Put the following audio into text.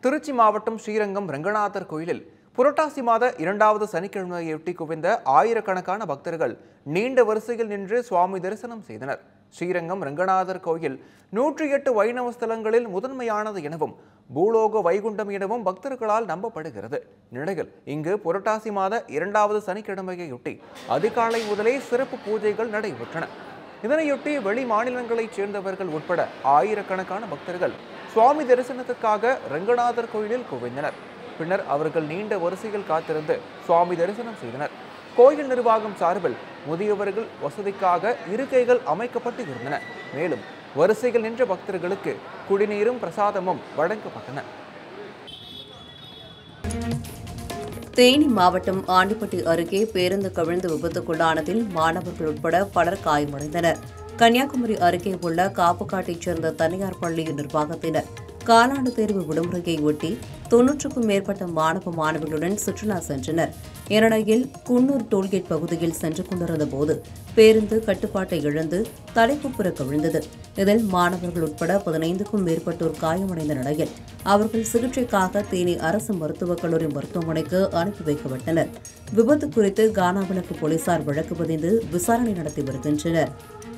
திருச்சி மாவட்டம் ஸ்ரீரங்கம் ரங்கநாதர் கோயிலில் புரட்டாசி மாத இரண்டாவது சனிக்கிழமையொட்டி குவிந்த ஆயிரக்கணக்கான பக்தர்கள் நீண்ட வரிசையில் நின்று சுவாமி தரிசனம் செய்தனர் ஸ்ரீரங்கம் ரங்கநாதர் கோயில் நூற்றி எட்டு வைணவ ஸ்தலங்களில் முதன்மையானது எனவும் பூலோக வைகுண்டம் எனவும் பக்தர்களால் நம்பப்படுகிறது நிலையில் இங்கு புரட்டாசி மாத இரண்டாவது சனிக்கிழமையொட்டி அதிகாலை முதலே சிறப்பு பூஜைகள் நடைபெற்றன இதனையொட்டி வெளி மாநிலங்களைச் சேர்ந்தவர்கள் உட்பட ஆயிரக்கணக்கான பக்தர்கள் சுவாமி தரிசனத்துக்காக ரங்கநாதர் கோயிலில் குவிந்தனர் பின்னர் அவர்கள் நீண்ட வரிசையில் காத்திருந்து சுவாமி தரிசனம் செய்தனர் கோயில் நிர்வாகம் சார்பில் முதியவர்கள் வசதிக்காக இருக்கைகள் அமைக்கப்பட்டு இருந்தன மேலும் வரிசையில் நின்ற பக்தர்களுக்கு குடிநீரும் பிரசாதமும் வழங்கப்பட்டன தேனி மாவட்டம் ஆண்டிப்பட்டி அருகே பேருந்து கவிழ்ந்து விபத்துக்குள்ளானதில் மாணவர்கள் உட்பட பலர் காயமடைந்தனர் கன்னியாகுமரி அருகே உள்ள காப்புக்காட்டைச் சேர்ந்த தனியார் பள்ளியின் நிர்வாகத்தினர் காலாண்டு தேர்வு விடுமுறையை ஒட்டி தொன்னூற்றுக்கும் மேற்பட்ட மாணவ மாணவிகளுடன் சுற்றுலா சென்றனர் இந்நிலையில் குன்னூர் டோல்கேட் பகுதியில் சென்று கொண்டிருந்த போது பேருந்து கட்டுப்பாட்டை இழந்து தலைக்குப்புற கவிழ்ந்தது இதில் மாணவர்கள் உட்பட பதினைந்துக்கும் மேற்பட்டோர் காயமடைந்த நிலையில் அவர்கள் சிகிச்சைக்காக தேனி அரசு மருத்துவக் கல்லூரி மருத்துவமனைக்கு அனுப்பி வைக்கப்பட்டனர் விபத்து குறித்து கானாவிளக்கு போலீசார் வழக்கு பதிந்து விசாரணை நடத்தி வருகின்றனர்